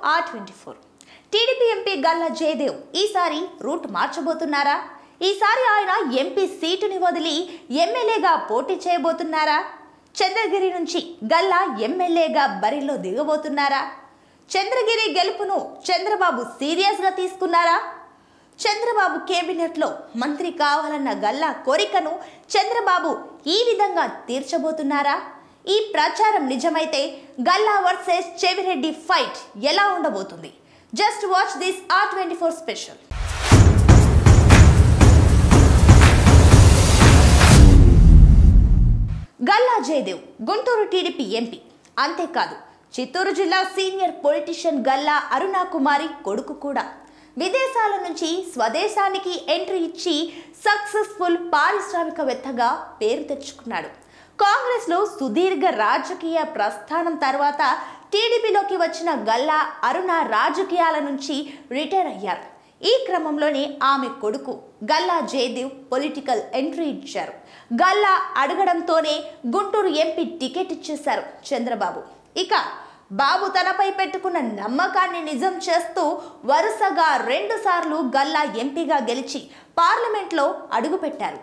are twenty four TDP MP Galla Jayadev ఈసారి route మార్చబోతున్నారా ఈసారి ఆయన ఎంపీ సీటుని వదిలి ఎమ్మెల్యేగా పోటీ చేయబోతున్నారా చంద్రగిరి నుంచి గల్లా ఎమ్మెల్యేగా బరిలో దిగబోతున్నారా చంద్రగిరి గెలుపును చంద్రబాబు సీరియస్గా తీసుకున్నారా చంద్రబాబు కేబినెట్లో మంత్రి కావాలన్న గల్లా కోరికను చంద్రబాబు ఈ విధంగా తీర్చబోతున్నారా ఈ ప్రచారం నిజమైతే గల్లా వర్సెస్ చెవిరెడ్డి ఫైట్ ఎలా ఉండబోతుంది just watch this R twenty four special Galla Jayadev Guntur TDP MP అంతేకాదు చిత్తూరు జిల్లా సీనియర్ పొలిటీషియన్ గల్లా అరుణ కుమారి కొడుకు కూడా విదేశాల నుంచి స్వదేశానికి ఎంట్రీ ఇచ్చి సక్సెస్ఫుల్ పారిశ్రామికవేత్తగా పేరు తెచ్చుకున్నాడు కాంగ్రెస్లో సుదీర్ఘ రాజకీయ ప్రస్థానం తర్వాత టీడీపీలోకి వచ్చిన గల్లా అరుణ రాజకీయాల నుంచి రిటైర్ అయ్యారు ఈ క్రమంలోనే ఆమె కొడుకు గల్లా జయదేవ్ పొలిటికల్ ఎంట్రీ ఇచ్చారు గల్లా అడగడంతోనే గుంటూరు ఎంపీ టికెట్ ఇచ్చేశారు చంద్రబాబు ఇక బాబు తనపై పెట్టుకున్న నమ్మకాన్ని నిజం చేస్తూ వరుసగా రెండు సార్లు గల్లా ఎంపీగా గెలిచి పార్లమెంట్లో అడుగుపెట్టారు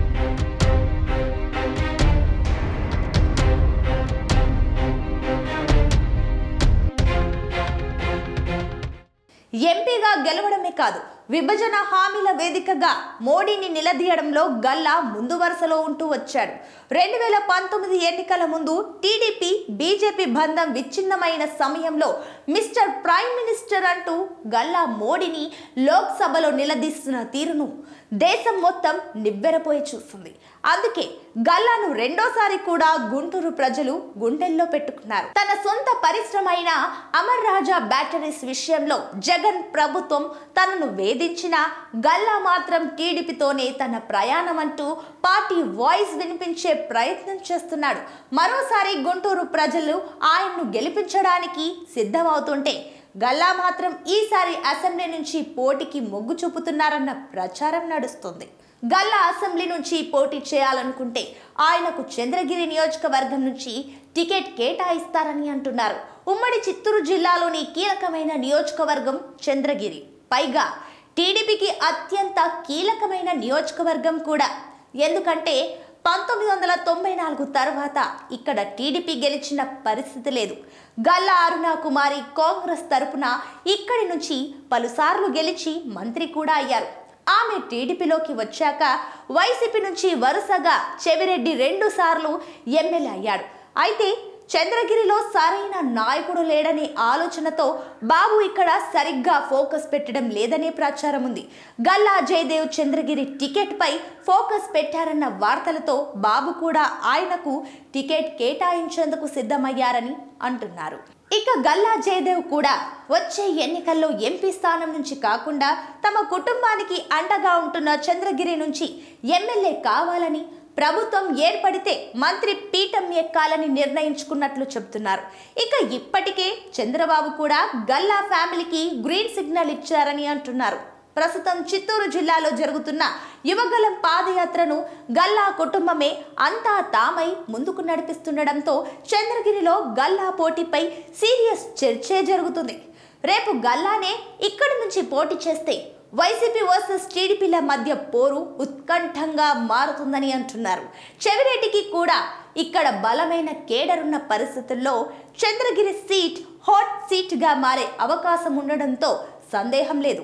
ఎంపీగా గెలవడమే కాదు విభజన హామీల వేదికగా మోడీని నిలదీయడంలో గల్లా ముందు వరుసలో ఉంటూ వచ్చాడు రెండు వేల పంతొమ్మిది ఎన్నికల ముందు టీడీపీ బీజేపీ బంధం విచ్ఛిన్నమైన సమయంలో మిస్టర్ ప్రైమ్ మినిస్టర్ అంటూ గల్లా మోడీని లోక్సభలో నిలదీస్తున్న తీరును దేశం మొత్తం నివ్వెరపోయి చూస్తుంది అందుకే గల్లాను రెండోసారి కూడా గుంటూరు ప్రజలు గుండెల్లో పెట్టుకున్నారు తన సొంత పరిశ్రమ అయిన అమర్ రాజా బ్యాటరీస్ విషయంలో జగన్ ప్రభుత్వం తనను వేధించిన గల్లా మాత్రం టీడీపీతోనే తన ప్రయాణం అంటూ పార్టీ వాయిస్ వినిపించే ప్రయత్నం చేస్తున్నాడు మరోసారి గుంటూరు ప్రజలు ఆయన్ను గెలిపించడానికి సిద్ధమవుతుంటే గల్లా మాత్రం ఈసారి అసెంబ్లీ నుంచి పోటీకి మొగ్గు చూపుతున్నారన్న ప్రచారం నడుస్తుంది గల్లా అసెంబ్లీ నుంచి పోటీ చేయాలనుకుంటే ఆయనకు చంద్రగిరి నియోజకవర్గం నుంచి టికెట్ కేటాయిస్తారని అంటున్నారు ఉమ్మడి చిత్తూరు జిల్లాలోని కీలకమైన నియోజకవర్గం చంద్రగిరి పైగా టీడీపీకి అత్యంత కీలకమైన నియోజకవర్గం కూడా ఎందుకంటే పంతొమ్మిది వందల తొంభై నాలుగు తర్వాత ఇక్కడ టీడీపీ గెలిచిన పరిస్థితి లేదు గల్లా అరుణ కుమారి కాంగ్రెస్ తరపున ఇక్కడి నుంచి పలుసార్లు గెలిచి మంత్రి కూడా అయ్యారు ఆమె టీడీపీలోకి వచ్చాక వైసీపీ నుంచి వరుసగా చెవిరెడ్డి రెండు సార్లు ఎమ్మెల్యే అయ్యాడు అయితే చంద్రగిరిలో సరైన నాయకుడు లేడనే ఆలోచనతో బాబు ఇక్కడ సరిగ్గా ఫోకస్ పెట్టడం లేదనే ప్రచారం ఉంది గల్లా జయదేవ్ చంద్రగిరి టికెట్ పై ఫోకస్ పెట్టారన్న వార్తలతో బాబు కూడా ఆయనకు టికెట్ కేటాయించేందుకు సిద్ధమయ్యారని అంటున్నారు ఇక గల్లా జయదేవ్ కూడా వచ్చే ఎన్నికల్లో ఎంపీ స్థానం నుంచి కాకుండా తమ కుటుంబానికి అండగా ఉంటున్న చంద్రగిరి నుంచి ఎమ్మెల్యే కావాలని ప్రభుత్వం ఏర్పడితే మంత్రి పీఠం ఎక్కాలని నిర్ణయించుకున్నట్లు చెబుతున్నారు ఇక ఇప్పటికే చంద్రబాబు కూడా గల్లా ఫ్యామిలీకి గ్రీన్ సిగ్నల్ ఇచ్చారని అంటున్నారు ప్రస్తుతం చిత్తూరు జిల్లాలో జరుగుతున్న యువగలం పాదయాత్రను గల్లా కుటుంబమే అంతా తామై ముందుకు నడిపిస్తుండడంతో చంద్రగిరిలో గల్లా పోటీపై సీరియస్ చర్చే జరుగుతుంది రేపు గల్లానే ఇక్కడి నుంచి పోటీ చేస్తే వైసీపీ వర్సెస్ టీడీపీల మధ్య పోరు ఉత్కంఠంగా మారుతుందని అంటున్నారు చెవిరెడ్డికి కూడా ఇక్కడ బలమైన కేడరున్న పరిస్థితుల్లో చంద్రగిరి సీట్ హాట్ సీట్గా మారే అవకాశం ఉండడంతో సందేహం లేదు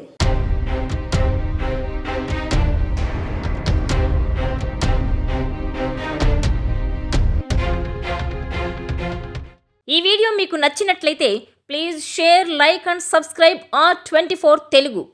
ఈ వీడియో మీకు నచ్చినట్లయితే please share like and subscribe R twenty Telugu